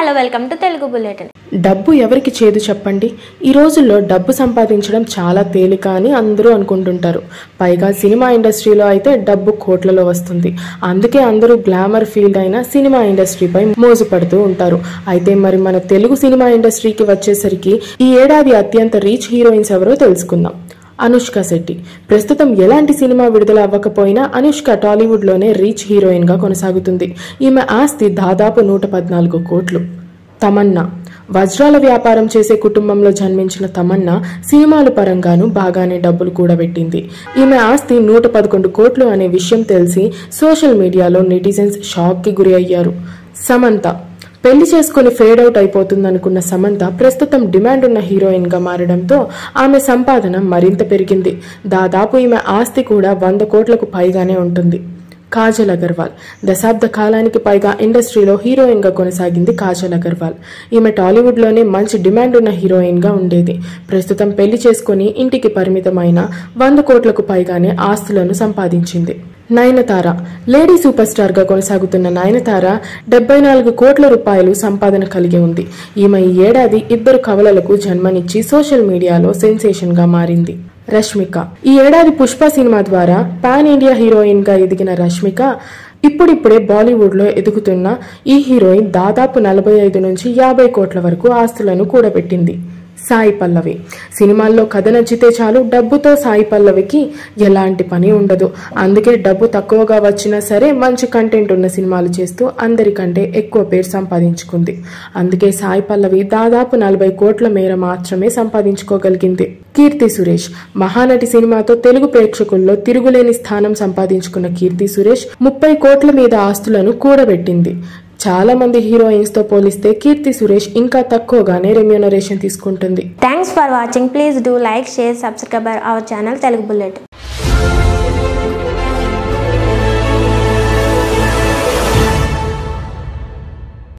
hello welcome to Telugu bulletin డబ్బు ఎవరికి చేదు చెప్పండి ఈ రోజుల్లో డబ్బు సంపాదించడం చాలా తేలిక అని అందరూ అనుకుంటుంటారు పైగా సినిమా ఇండస్ట్రీలో అయితే డబ్బు కోట్లలో వస్తుంది అందుకే అందరూ గ్లామర్ ఫీల్డ్ అయిన సినిమా ఇండస్ట్రీపై మోజుపడుతూ ఉంటారు అయితే మరి మన తెలుగు సినిమా ఇండస్ట్రీకి వచ్చేసరికి ఈ ఏడాది అత్యంత రీచ్ హీరోయిన్స్ ఎవరో తెలుసుకుందాం అనుష్క శెట్టి ప్రస్తుతం ఎలాంటి సినిమా విడుదల అవ్వకపోయినా అనుష్క టాలీవుడ్ లోనే రీచ్ హీరోయిన్ గా కొనసాగుతుంది ఈమె ఆస్తి దాదాపు నూట పద్నాలుగు కోట్లు తమన్నా వజ్రాల వ్యాపారం చేసే కుటుంబంలో జన్మించిన తమన్నా సినిమాల పరంగాను బాగానే డబ్బులు కూడబెట్టింది ఈమె ఆస్తి నూట పదకొండు కోట్లు అనే విషయం తెలిసి సోషల్ మీడియాలో నెటిజన్స్ షాక్ కి గురి అయ్యారు సమంత పెళ్లి చేసుకుని ఫేడ్ అవుట్ అయిపోతుందనుకున్న సమంత ప్రస్తుతం డిమాండ్ ఉన్న హీరోయిన్ గా మారడంతో ఆమె సంపాదన మరింత పెరిగింది దాదాపు ఈమె ఆస్తి కూడా వంద కోట్లకు పైగానే ఉంటుంది కాజల్ అగర్వాల్ దశాబ్ద కాలానికి పైగా ఇండస్ట్రీలో హీరోయిన్ గా కొనసాగింది కాజల్ అగర్వాల్ ఈమె టాలీవుడ్ లోనే మంచి డిమాండ్ ఉన్న హీరోయిన్ గా ఉండేది ప్రస్తుతం పెళ్లి చేసుకుని ఇంటికి పరిమితమైన వంద కోట్లకు పైగానే ఆస్తులను సంపాదించింది నయనతార లేడీ సూపర్ స్టార్ గా కొనసాగుతున్న నయనతార డెబ్బై నాలుగు కోట్ల రూపాయలు సంపాదన కలిగి ఉంది ఈమె ఈ ఏడాది ఇద్దరు కవలలకు జన్మనిచ్చి సోషల్ మీడియాలో సెన్సేషన్ గా మారింది రష్మిక ఈ ఏడాది పుష్ప సినిమా ద్వారా పాన్ ఇండియా హీరోయిన్ గా ఎదిగిన రష్మిక ఇప్పుడిప్పుడే బాలీవుడ్ లో ఎదుగుతున్న ఈ హీరోయిన్ దాదాపు నలభై ఐదు నుంచి యాభై కోట్ల వరకు ఆస్తులను కూడబెట్టింది సాయి పల్లవి సినిమాల్లో కథ నచ్చితే చాలు డబ్బుతో సాయి పల్లవికి ఎలాంటి పని ఉండదు అందుకే డబ్బు తక్కువగా వచ్చినా సరే మంచి కంటెంట్ ఉన్న సినిమాలు చేస్తూ అందరికంటే ఎక్కువ పేరు సంపాదించుకుంది అందుకే సాయి పల్లవి దాదాపు నలభై కోట్ల మేర మాత్రమే సంపాదించుకోగలిగింది కీర్తి సురేష్ మహానటి సినిమాతో తెలుగు ప్రేక్షకుల్లో తిరుగులేని స్థానం సంపాదించుకున్న కీర్తి సురేష్ ముప్పై కోట్ల మీద ఆస్తులను కూడబెట్టింది చాలా మంది హీరోయిన్స్ తో పోలిస్తే కీర్తి సురేష్ ఇంకా తక్కువగానే రెమ్యూనరేషన్ తీసుకుంటుంది thanks for watching please do like share subscriber our channel Telugu bulletin